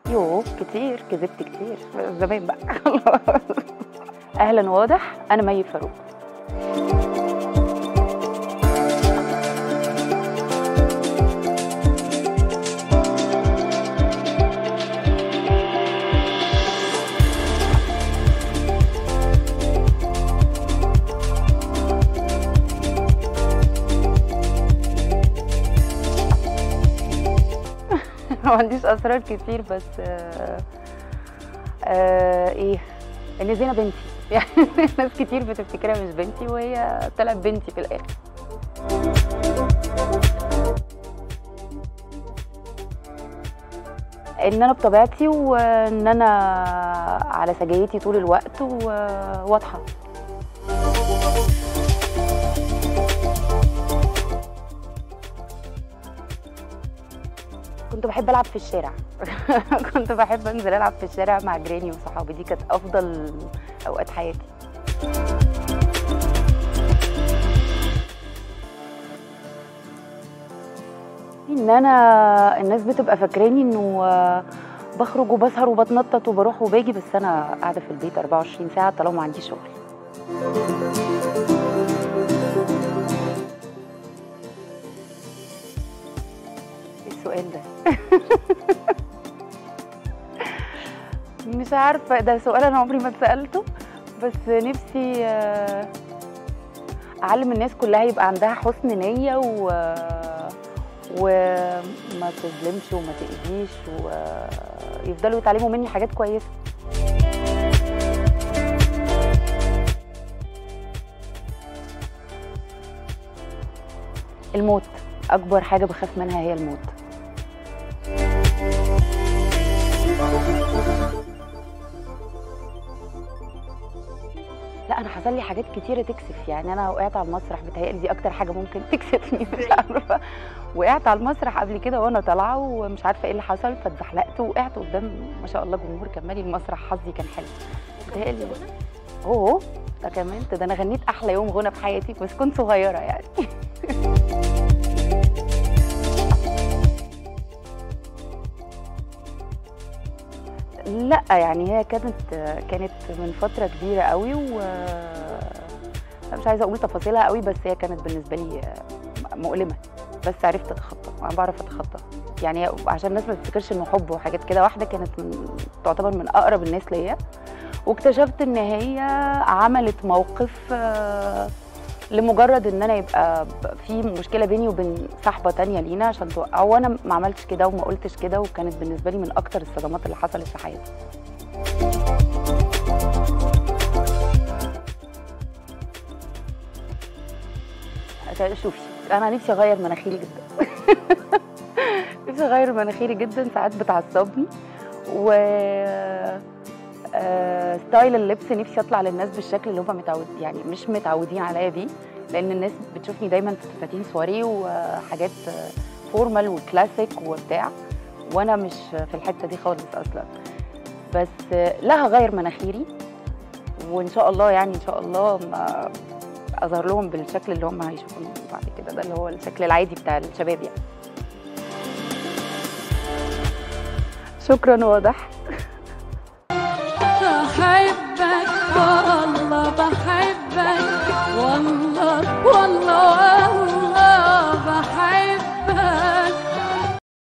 يوه كتير كذبت كتير زمان بقى خلاص اهلا واضح انا مي فاروق ما عنديش اسرار كتير بس آه آه ايه ان زينه بنتي يعني ناس كتير بتفتكرها مش بنتي وهي طلعت بنتي في الاخر ان انا بطبيعتي وان انا على سجايتي طول الوقت وواضحه كنت بحب العب في الشارع كنت بحب انزل العب في الشارع مع جيراني وصحابي دي كانت افضل اوقات حياتي ان انا الناس بتبقى فاكراني انه بخرج وبسهر وبتنطط وبروح وباجي بس انا قاعده في البيت 24 ساعه طالما ما عنديش شغل ايه السؤال ده مش عارفه ده سؤال انا عمري ما اتسالته بس نفسي آه، اعلم الناس كلها يبقى عندها حسن نيه و وما تظلمش وما تأذيش ويفضلوا يتعلموا مني حاجات كويسه الموت اكبر حاجه بخاف منها هي الموت لا انا حصل لي حاجات كتيره تكسف يعني انا وقعت على المسرح بتهيألي دي اكتر حاجه ممكن تكسفني مش عارفه وقعت على المسرح قبل كده وانا طالعه ومش عارفه ايه اللي حصل فاتزحلقت وقعت قدام ما شاء الله جمهور كمالي المسرح حظي كان حلو بتهيألي اوه ده كمان ده انا غنيت احلى يوم غنى في حياتي بس كنت صغيره يعني لا يعني هي كانت كانت من فتره كبيره قوي و أنا مش عايزه اقول تفاصيلها قوي بس هي كانت بالنسبه لي مؤلمه بس عرفت اتخطى انا بعرف اتخطى يعني عشان الناس ما تفتكرش انه حب وحاجات كده واحده كانت من تعتبر من اقرب الناس ليا واكتشفت ان هي عملت موقف آه، لمجرد ان انا يبقى في مشكله بيني وبين صاحبه تانية لينا عشان توقع وانا ما عملتش كده وما قلتش كده وكانت بالنسبه لي من اكتر الصدمات اللي حصلت في حياتي شوفي انا نفسي اغير مناخيري جدا نفسي اغير مناخيري جدا ساعات بتعصبني و آه، ستايل اللبس نفسي اطلع للناس بالشكل اللي هم متعود يعني مش متعودين عليا بيه لان الناس بتشوفني دايما في فساتين سواري وحاجات فورمال وكلاسيك وبتاع وانا مش في الحته دي خالص اصلا بس آه، لا هغير مناخيري وان شاء الله يعني ان شاء الله ما اظهر لهم بالشكل اللي هم هيشوفوني بعد كده ده اللي هو الشكل العادي بتاع الشباب يعني شكرا واضح